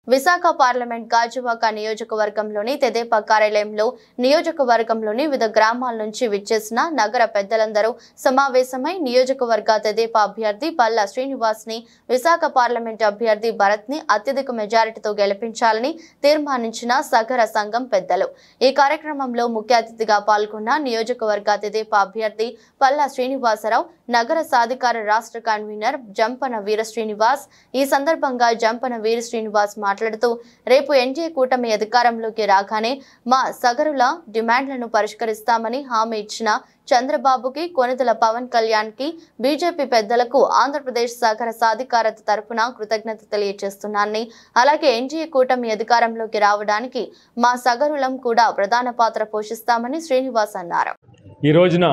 Visakha parliament Gajuwaka నియోజకవర్గంలోని తెదేపా కార్యాలయంలో నియోజకవర్గంలోని వివిధ గ్రామాల నుంచి విచ్చేసిన నగర పెద్దలందరూ సమావేశమై నియోజకవర్గ తెదేపా అభ్యర్థి పల్లా శ్రీనివాస్ ని విశాఖ పార్లమెంట్ అభ్యర్థి భరత్ ని అత్యధిక మెజారిటీతో గెలిపించాలని తీర్మానించిన సగర సంఘం పెద్దలు ఈ కార్యక్రమంలో ముఖ్య అతిథిగా పాల్గొన్న నియోజకవర్గ తెదేపా అభ్యర్థి పల్లా శ్రీనివాసరావు నగర సాధికార రాష్ట్ర కన్వీనర్ జంపన వీర శ్రీనివాస్ ఈ సందర్భంగా జంపన వీర శ్రీనివాస్ మాట్లాడుతూ రేపు ఎన్డీఏ కూటమి అధికారంలోకి రాగానే మా సగరుల డిమాండ్లను పరిష్కరిస్తామని హామీ ఇచ్చిన చంద్రబాబుకి కొనిదల పవన్ కళ్యాణ్ కి బీజేపీ పెద్దలకు ఆంధ్రప్రదేశ్ సహకార సాధికారత తరపున కృతజ్ఞత తెలియజేస్తున్నానని అలాగే ఎన్డీఏ కూటమి అధికారంలోకి రావడానికి మా సగరులం కూడా ప్రధాన పాత్ర పోషిస్తామని శ్రీనివాస్ అన్నారు ఈ రోజున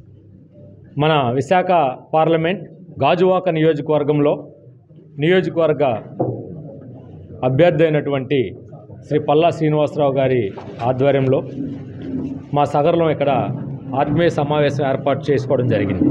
మన విశాఖ పార్లమెంట్ గాజువాక నియోజకవర్గంలో నియోజకవర్గ అభ్యర్థి అయినటువంటి శ్రీ పల్లా శ్రీనివాసరావు గారి ఆధ్వర్యంలో మా సగర్లో ఇక్కడ ఆత్మీయ సమావేశం ఏర్పాటు చేసుకోవడం జరిగింది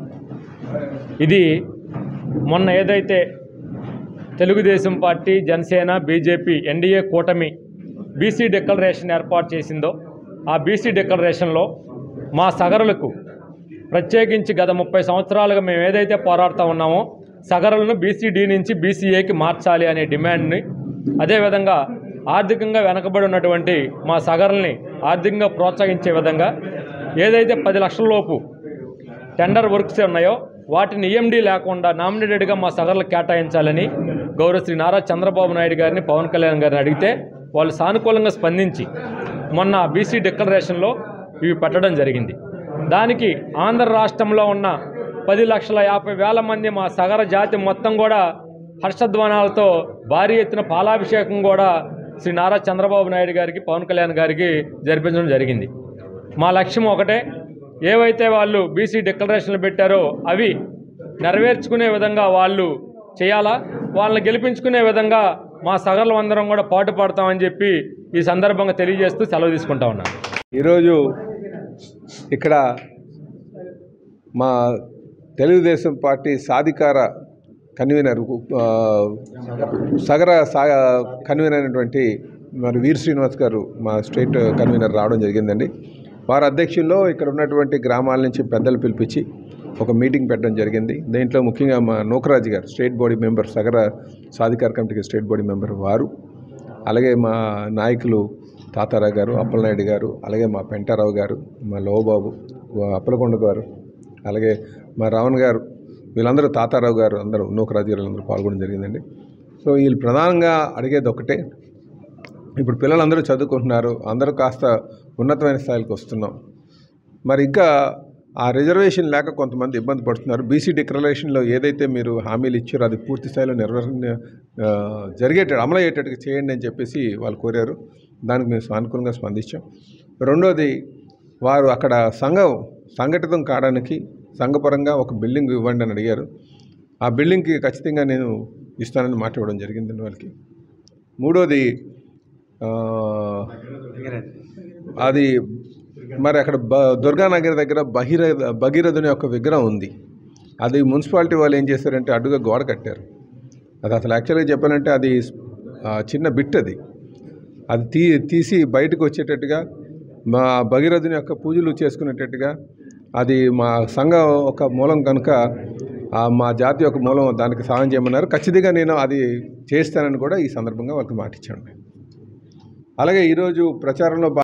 ఇది మొన్న ఏదైతే Telugu Desam party Janasena BJP NDA కూటమి బీసీ డిక్లరేషన్ ఏర్పాటు చేసిందో ఆ బీసీ డిక్లరేషన్లో మా సగరులకు ప్రత్యేకించి గత ముప్పై సంవత్సరాలుగా మేము ఏదైతే పోరాడుతూ ఉన్నామో సగరులను బీసీడీ నుంచి బీసీఏకి మార్చాలి అనే డిమాండ్ని అదేవిధంగా ఆర్థికంగా వెనకబడి ఉన్నటువంటి మా సగరుల్ని ఆర్థికంగా ప్రోత్సహించే విధంగా ఏదైతే పది లక్షల లోపు టెండర్ వర్క్స్ ఉన్నాయో వాటిని ఈఎండీ లేకుండా నామినేటెడ్గా మా సగర్లకు కేటాయించాలని గౌరవ శ్రీ నారా చంద్రబాబు నాయుడు గారిని పవన్ కళ్యాణ్ గారిని అడిగితే వాళ్ళు సానుకూలంగా స్పందించి మొన్న బీసీ డిక్లరేషన్లో ఇవి పెట్టడం జరిగింది దానికి ఆంధ్ర రాష్ట్రంలో ఉన్న పది లక్షల యాభై వేల మంది మా సగర జాతి మొత్తం కూడా హర్షధ్వానాలతో భారీ ఎత్తున పాలాభిషేకం కూడా శ్రీ నారా చంద్రబాబు నాయుడు గారికి పవన్ కళ్యాణ్ గారికి జరిపించడం జరిగింది మా లక్ష్యం ఒకటే ఏవైతే వాళ్ళు బీసీ డిక్లరేషన్లు పెట్టారో అవి నెరవేర్చుకునే విధంగా వాళ్ళు చేయాలా వాళ్ళని గెలిపించుకునే విధంగా మా సగర్లు అందరం కూడా పాటు పడతామని చెప్పి ఈ సందర్భంగా తెలియజేస్తూ సెలవు తీసుకుంటా ఉన్నాను ఈరోజు ఇక్కడ మా తెలుగుదేశం పార్టీ సాధికార కన్వీనర్ ఆ, సగర సా కన్వీనర్ అయినటువంటి మరి వీర్ శ్రీనివాస్ గారు మా స్టేట్ కన్వీనర్ రావడం జరిగిందండి వారి అధ్యక్షుల్లో ఇక్కడ ఉన్నటువంటి గ్రామాల నుంచి పెద్దలు పిలిపించి ఒక మీటింగ్ పెట్టడం జరిగింది దీంట్లో ముఖ్యంగా మా నూకరాజు గారు స్టేట్ బాడీ మెంబర్ సగర సాధికార కమిటీకి స్టేట్ బాడీ మెంబర్ వారు అలాగే మా నాయకులు తాతారావు గారు అప్పలనాయుడు గారు అలాగే మా పెంటారావు గారు మా లోబాబు అప్పలకొండ గారు అలాగే మా రావణ్ గారు వీళ్ళందరూ తాతారావు గారు అందరూ నూకరాజు గారు అందరూ పాల్గొనడం జరిగిందండి సో వీళ్ళు ప్రధానంగా అడిగేది ఒకటే ఇప్పుడు పిల్లలందరూ చదువుకుంటున్నారు అందరూ కాస్త ఉన్నతమైన స్థాయికి వస్తున్నాం మరి ఇంకా ఆ రిజర్వేషన్ లేక కొంతమంది ఇబ్బంది పడుతున్నారు బీసీ డిక్లరేషన్లో ఏదైతే మీరు హామీలు ఇచ్చారో అది పూర్తి స్థాయిలో నెరవేర ఆ, జరిగేటట్టు అమలయ్యేటట్టుగా చేయండి అని చెప్పేసి వాళ్ళు కోరారు దానికి మేము సానుకూలంగా స్పందించాం రెండోది వారు అక్కడ సంఘం సంఘటితం కావడానికి సంఘపరంగా ఒక బిల్డింగ్ ఇవ్వండి అని అడిగారు ఆ బిల్డింగ్కి ఖచ్చితంగా నేను ఇస్తానని మాట ఇవ్వడం జరిగిందండి వాళ్ళకి మూడోది ఆ, అది మరి అక్కడ బ దుర్గానగర్ దగ్గర బహిర భగీరథుని యొక్క విగ్రహం ఉంది అది మున్సిపాలిటీ వాళ్ళు ఏం చేశారంటే అడ్డుగా గోడ కట్టారు అది అసలు యాక్చువల్గా చెప్పాలంటే అది ఆ, చిన్న బిట్ అది అది తీ తీసి బయటకు వచ్చేటట్టుగా మా భగీరథుని యొక్క పూజలు చేసుకునేటట్టుగా అది మా సంఘం ఒక మూలం కనుక ఆ మా జాతి యొక్క మూలం దానికి సహాయం చేయమన్నారు ఖచ్చితంగా నేను అది చేస్తానని కూడా ఈ సందర్భంగా వాళ్ళకి మాట ఇచ్చాను అలాగే ఈరోజు ప్రచారంలో భా-